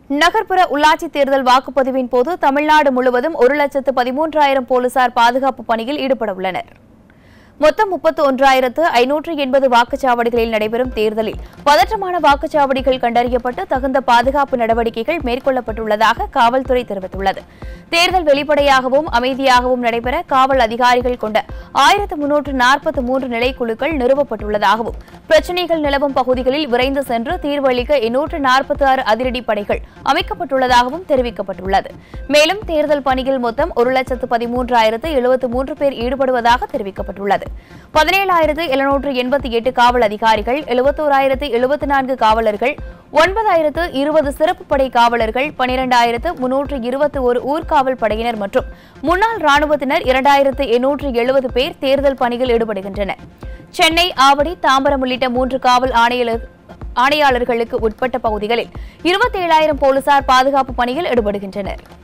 நகர்ப்புற உள்ளாட்சி தேர்தல் வாக்குப்பதிவின் போது தமிழ்நாடு முழுவதும் ஒரு லட்சத்து பதிமூன்றாயிரம் போலீசார் பாதுகாப்பு பணியில் ஈடுபட உள்ளனர் மொத்தம் முப்பத்து ஒன்றாயிரத்து ஐநூற்று எண்பது வாக்குச்சாவடிகளில் நடைபெறும் தேர்தலில் பதற்றமான வாக்குச்சாவடிகள் கண்டறியப்பட்டு தகுந்த பாதுகாப்பு நடவடிக்கைகள் மேற்கொள்ளப்பட்டுள்ளதாக காவல்துறை தெரிவித்துள்ளது தேர்தல் வெளிப்படையாகவும் அமைதியாகவும் நடைபெற காவல் அதிகாரிகள் கொண்ட ஆயிரத்து முன்னூற்று நாற்பத்தி மூன்று நிலைக்குழுக்கள் நிறுவப்பட்டுள்ளதாகவும் பிரச்சினைகள் நிலவும் பகுதிகளில் விரைந்து சென்று தீர்வளிக்க எண்ணூற்று நாற்பத்தி ஆறு அதிரடி படைகள் அமைக்கப்பட்டுள்ளதாகவும் தெரிவிக்கப்பட்டுள்ளது மேலும் தேர்தல் பணியில் மொத்தம் ஒரு லட்சத்து பதிமூன்றாயிரத்து எழுபத்து மூன்று பேர் ஈடுபடுவதாக தெரிவிக்கப்பட்டுள்ளது பதினேழாயிரத்து எழுநூற்று எண்பத்தி எட்டு காவல் அதிகாரிகள் எழுபத்தோராயிரத்து எழுபத்தி நான்கு காவலர்கள் ஒன்பதாயிரத்து இருபது சிறப்பு படை காவலர்கள் பனிரெண்டாயிரத்து முன்னூற்று இருபத்தி ஒரு ஊர்காவல் படையினர் மற்றும் முன்னாள் ராணுவத்தினர் இரண்டாயிரத்து எண்ணூற்று எழுபது பேர் தேர்தல் பணியில் ஈடுபடுகின்றனர் சென்னை ஆவடி தாம்பரம் உள்ளிட்ட மூன்று காவல் ஆணையாளர் ஆணையாளர்களுக்கு உட்பட்ட பகுதிகளில் இருபத்தேழாயிரம் போலீசார் பாதுகாப்பு பணியில் ஈடுபடுகின்றனர்